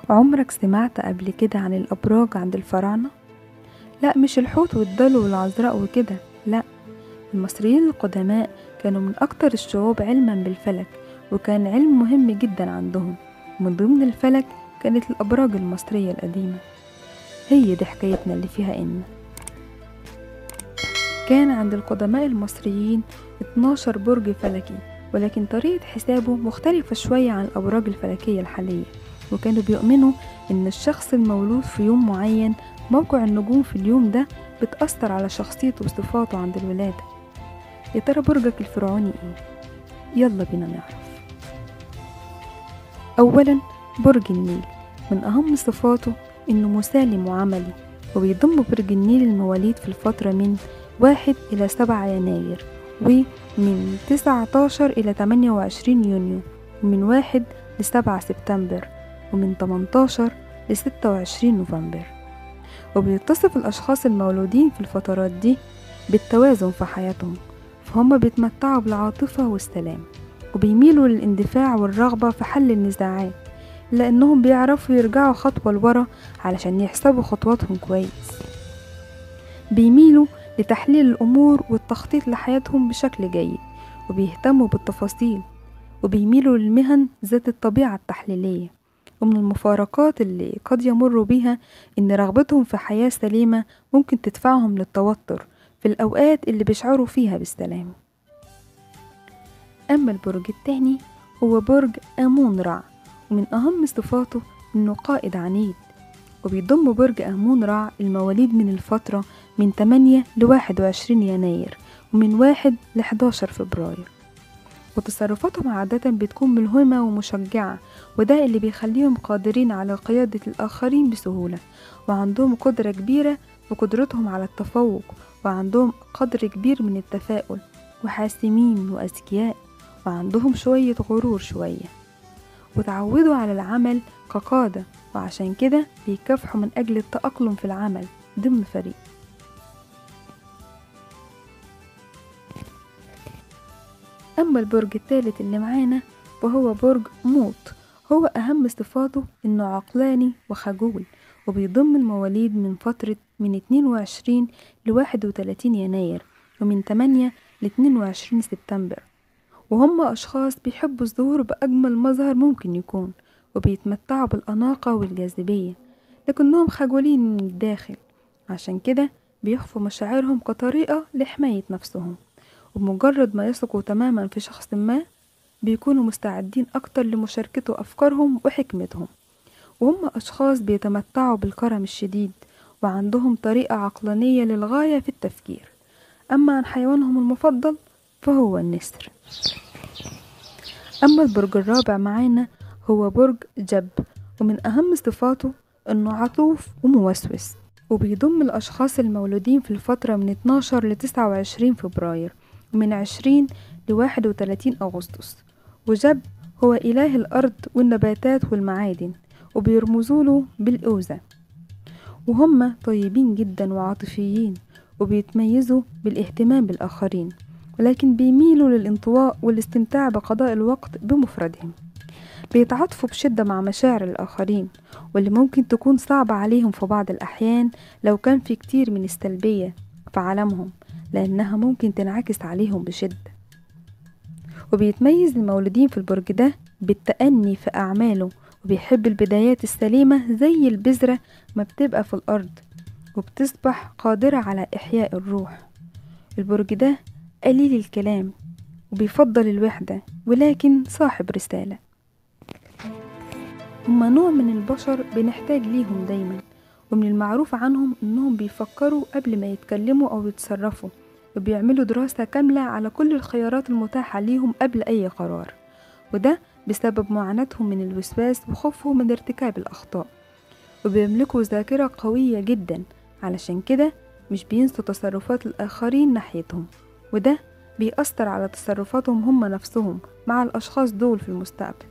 عمرك سمعت قبل كده عن الأبراج عند الفراعنة؟ لا مش الحوت والدلو والعذراء وكده لا المصريين القدماء كانوا من أكتر الشعوب علما بالفلك وكان علم مهم جدا عندهم من ضمن الفلك كانت الأبراج المصرية القديمة هي دي حكايتنا اللي فيها إن كان عند القدماء المصريين 12 برج فلكي ولكن طريقة حسابه مختلفة شوية عن الأبراج الفلكية الحالية وكانوا بيؤمنوا إن الشخص المولود في يوم معين موقع النجوم في اليوم ده بتأثر على شخصيته وصفاته عند الولادة يا ترى برجك الفرعوني ايه؟ يلا بينا نعرف أولا برج النيل من أهم صفاته إنه مسالم وعملي وبيضم برج النيل المواليد في الفترة من واحد إلى سبعة يناير ومن تسعة عشر إلى تمانية وعشرين يونيو ومن واحد لسبعة سبتمبر ومن تمنتاشر لستة وعشرين نوفمبر وبيتصف الأشخاص المولودين في الفترات دي بالتوازن في حياتهم فهم بيتمتعوا بالعاطفة والسلام وبيميلوا للاندفاع والرغبة في حل النزاعات لأنهم بيعرفوا يرجعوا خطوة لورا علشان يحسبوا خطواتهم كويس بيميلوا لتحليل الأمور والتخطيط لحياتهم بشكل جيد وبيهتموا بالتفاصيل وبيميلوا للمهن ذات الطبيعة التحليلية ومن المفارقات اللي قد يمروا بيها إن رغبتهم في حياة سليمة ممكن تدفعهم للتوتر في الأوقات اللي بيشعروا فيها بالسلام أما البرج التاني هو برج آمون رع ومن أهم صفاته إنه قائد عنيد وبيضم برج آمون رع المواليد من الفترة من 8 ل 21 يناير ومن 1 ل 11 فبراير وتصرفاتهم عادة بتكون ملهمة ومشجعة وده اللي بيخليهم قادرين على قيادة الآخرين بسهولة وعندهم قدرة كبيرة وقدرتهم على التفوق وعندهم قدر كبير من التفاؤل وحاسمين وأذكياء وعندهم شوية غرور شوية وتعودوا على العمل كقادة وعشان كده بيكافحوا من أجل التأقلم في العمل ضمن فريق أما البرج الثالث اللي معانا وهو برج موت هو أهم صفاته إنه عقلاني وخجول وبيضم المواليد من فترة من 22 ل 31 يناير ومن 8 ل 22 سبتمبر وهم أشخاص بيحبوا الظهور بأجمل مظهر ممكن يكون وبيتمتعوا بالأناقة والجاذبية لكنهم خجولين من الداخل عشان كده بيخفوا مشاعرهم كطريقة لحماية نفسهم وبمجرد ما يثقوا تماما في شخص ما بيكونوا مستعدين أكتر لمشاركته أفكارهم وحكمتهم وهم أشخاص بيتمتعوا بالكرم الشديد وعندهم طريقة عقلانية للغاية في التفكير أما عن حيوانهم المفضل فهو النسر أما البرج الرابع معانا هو برج جب ومن أهم صفاته إنه عطوف وموسوس وبيضم الأشخاص المولودين في الفترة من 12 ل 29 فبراير ومن 20 ل 31 أغسطس وجب هو إله الأرض والنباتات والمعادن وبيرمزوا له بالأوزة وهم طيبين جدا وعاطفيين وبيتميزوا بالاهتمام بالآخرين ولكن بيميلوا للانطواء والاستمتاع بقضاء الوقت بمفردهم بيتعاطفوا بشدة مع مشاعر الآخرين واللي ممكن تكون صعبة عليهم في بعض الأحيان لو كان في كتير من السلبية في عالمهم لأنها ممكن تنعكس عليهم بشدة وبيتميز المولودين في البرج ده بالتأني في أعماله وبيحب البدايات السليمة زي البذرة ما بتبقى في الأرض وبتصبح قادرة على إحياء الروح البرج ده قليل الكلام وبيفضل الوحدة ولكن صاحب رسالة هما نوع من البشر بنحتاج ليهم دايما ومن المعروف عنهم انهم بيفكروا قبل ما يتكلموا او يتصرفوا وبيعملوا دراسة كاملة على كل الخيارات المتاحة ليهم قبل اي قرار وده بسبب معاناتهم من الوسواس وخوفهم من ارتكاب الأخطاء وبيملكوا ذاكرة قوية جدا علشان كده مش بينسوا تصرفات الآخرين ناحيتهم وده بيأثر على تصرفاتهم هم نفسهم مع الأشخاص دول في المستقبل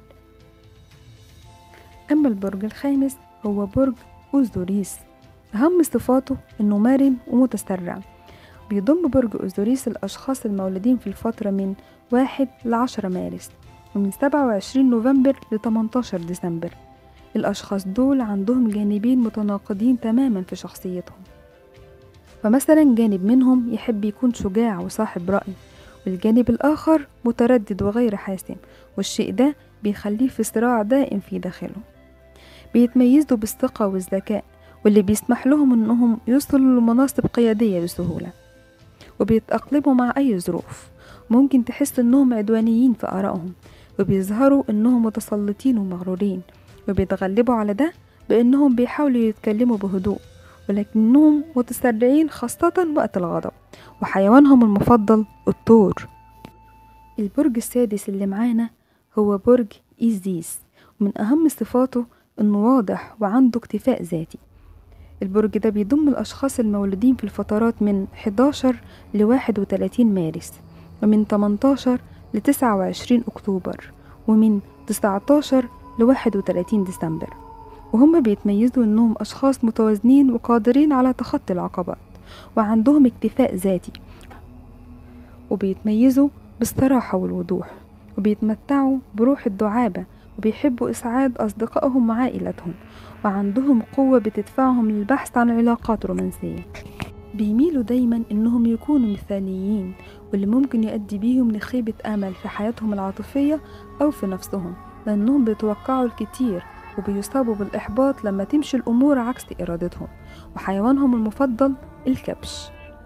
أما البرج الخامس هو برج أوزوريس أهم صفاته إنه مرن ومتسرع بيضم برج أوزوريس الأشخاص المولودين في الفترة من واحد لعشرة مارس ومن سبعة وعشرين نوفمبر لتمنتاشر ديسمبر الأشخاص دول عندهم جانبين متناقضين تماما في شخصيتهم فمثلا جانب منهم يحب يكون شجاع وصاحب رأي والجانب الآخر متردد وغير حاسم والشيء ده بيخليه في صراع دائم في داخله بيتميزوا بالثقة والذكاء واللي بيسمح لهم انهم يوصلوا لمناصب قيادية بسهولة وبيتأقلموا مع أي ظروف ممكن تحس انهم عدوانيين في آرائهم وبيظهروا انهم متسلطين ومغرورين وبيتغلبوا على ده بانهم بيحاولوا يتكلموا بهدوء ولكنهم متسرعين خاصة وقت الغضب وحيوانهم المفضل الطور البرج السادس اللي معانا هو برج إيزيس ومن أهم صفاته إنه واضح وعنده اكتفاء ذاتي البرج ده بيضم الأشخاص المولودين في الفترات من 11 ل 31 مارس ومن 18 ل 29 أكتوبر ومن 19 ل 31 ديسمبر وهم بيتميزوا إنهم أشخاص متوازنين وقادرين على تخطي العقبات وعندهم اكتفاء ذاتي وبيتميزوا بالصراحة والوضوح وبيتمتعوا بروح الدعابة وبيحبوا إسعاد أصدقائهم وعائلتهم وعندهم قوة بتدفعهم للبحث عن علاقات رومانسية بيميلوا دايما إنهم يكونوا مثاليين واللي ممكن يؤدي بيهم لخيبة أمل في حياتهم العاطفية أو في نفسهم لأنهم بيتوقعوا الكتير وبيصابوا بالإحباط لما تمشي الأمور عكس إرادتهم وحيوانهم المفضل الكبش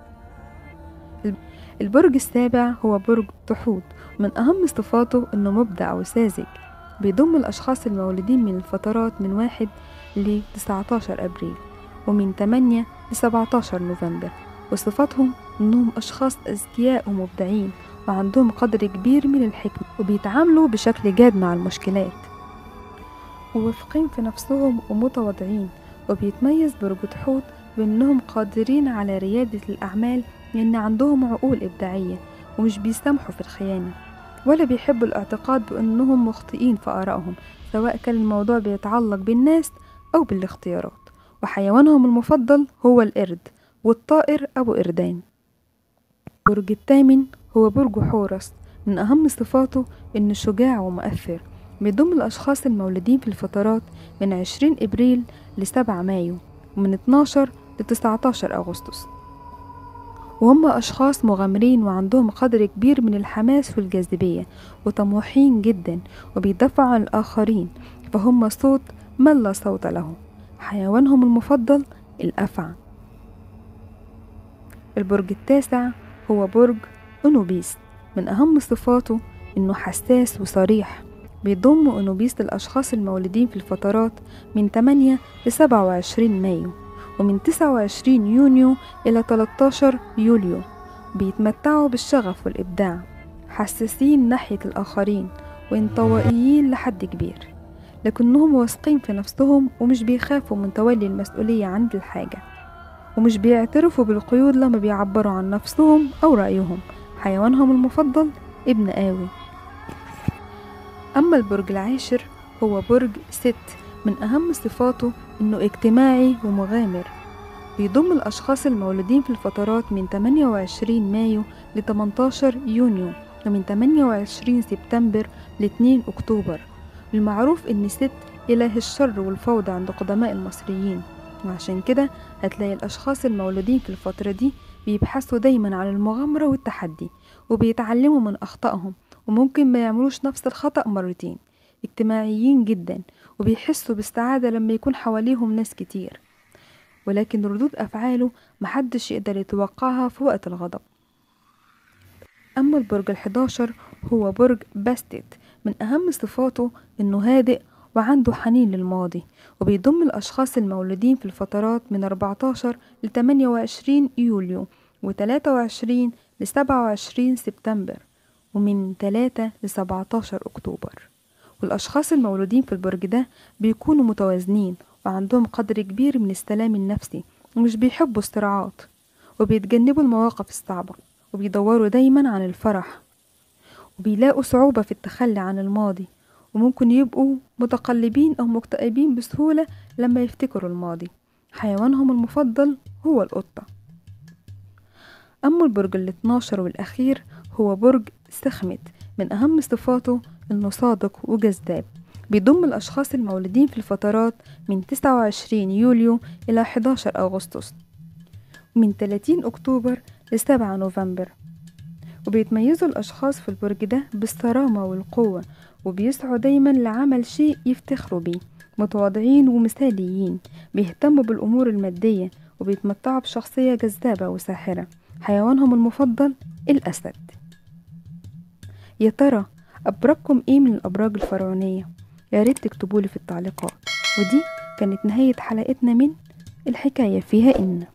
البرج السابع هو برج تحوت من أهم صفاته إنه مبدع وساذج بيضم الأشخاص المولودين من الفترات من واحد ل 19 أبريل ومن 8 ل 17 نوفمبر وصفاتهم إنهم أشخاص أذكياء ومبدعين وعندهم قدر كبير من الحكمة وبيتعاملوا بشكل جاد مع المشكلات وواثقين في نفسهم ومتواضعين وبيتميز برج تحوت بأنهم قادرين على ريادة الأعمال لأن عندهم عقول إبداعية ومش بيسامحوا في الخيانة ولا بيحبوا الاعتقاد بأنهم مخطئين في آرائهم سواء كان الموضوع بيتعلق بالناس أو بالاختيارات وحيوانهم المفضل هو القرد والطائر أبو قردان برج الثامن هو برج حورس من أهم صفاته إنه شجاع ومؤثر بيضم الأشخاص المولودين في الفترات من 20 إبريل لسبعة مايو ومن 12 ل 19 أغسطس وهم أشخاص مغامرين وعندهم قدر كبير من الحماس والجاذبية وطموحين جدا وبيدافعوا عن الآخرين فهم صوت من لا صوت له حيوانهم المفضل الأفعى البرج التاسع هو برج أنوبيس من أهم صفاته إنه حساس وصريح بيضم أنوبيس للأشخاص المولودين في الفترات من 8 ل 27 مايو ومن 29 يونيو إلى 13 يوليو بيتمتعوا بالشغف والإبداع حساسين ناحية الآخرين وانطوائيين لحد كبير لكنهم واثقين في نفسهم ومش بيخافوا من تولي المسؤولية عند الحاجة ومش بيعترفوا بالقيود لما بيعبروا عن نفسهم أو رأيهم حيوانهم المفضل ابن آوي أما البرج العاشر هو برج ست من أهم صفاته إنه اجتماعي ومغامر بيضم الأشخاص المولودين في الفترات من 28 مايو ل 18 يونيو ومن 28 سبتمبر ل 2 أكتوبر المعروف إن ست إله الشر والفوضى عند قدماء المصريين وعشان كده هتلاقي الأشخاص المولودين في الفترة دي بيبحثوا دايما عن المغامرة والتحدي وبيتعلموا من أخطائهم وممكن ما يعملوش نفس الخطأ مرتين اجتماعيين جدا وبيحسوا بالسعادة لما يكون حواليهم ناس كتير ولكن ردود أفعاله محدش يقدر يتوقعها في وقت الغضب أما البرج الحداشر هو برج باستت من أهم صفاته إنه هادئ وعنده حنين للماضي وبيضم الأشخاص المولودين في الفترات من 14 ل 28 يوليو و 23 ل 27 سبتمبر ومن 3 ل 17 أكتوبر والأشخاص المولودين في البرج ده بيكونوا متوازنين وعندهم قدر كبير من السلام النفسي ومش بيحبوا الصراعات وبيتجنبوا المواقف الصعبة وبيدوروا دايما عن الفرح وبيلاقوا صعوبة في التخلي عن الماضي وممكن يبقوا متقلبين أو مكتئبين بسهولة لما يفتكروا الماضي حيوانهم المفضل هو القطة أما البرج الاتناشر والأخير هو برج سخمت من أهم صفاته إنه صادق وجذاب بيضم الأشخاص المولودين في الفترات من 29 يوليو إلى 11 أغسطس من 30 أكتوبر ل 7 نوفمبر وبيتميزوا الأشخاص في البرج ده بالصرامة والقوة وبيسعوا دايما لعمل شيء يفتخروا بيه متواضعين ومثاليين بيهتموا بالأمور المادية وبيتمتعوا بشخصية جذابة وساحرة حيوانهم المفضل الأسد يا ترى أبرجكم إيه من الأبراج الفرعونية يا ريت تكتبولي في التعليقات ودي كانت نهاية حلقتنا من الحكاية فيها إن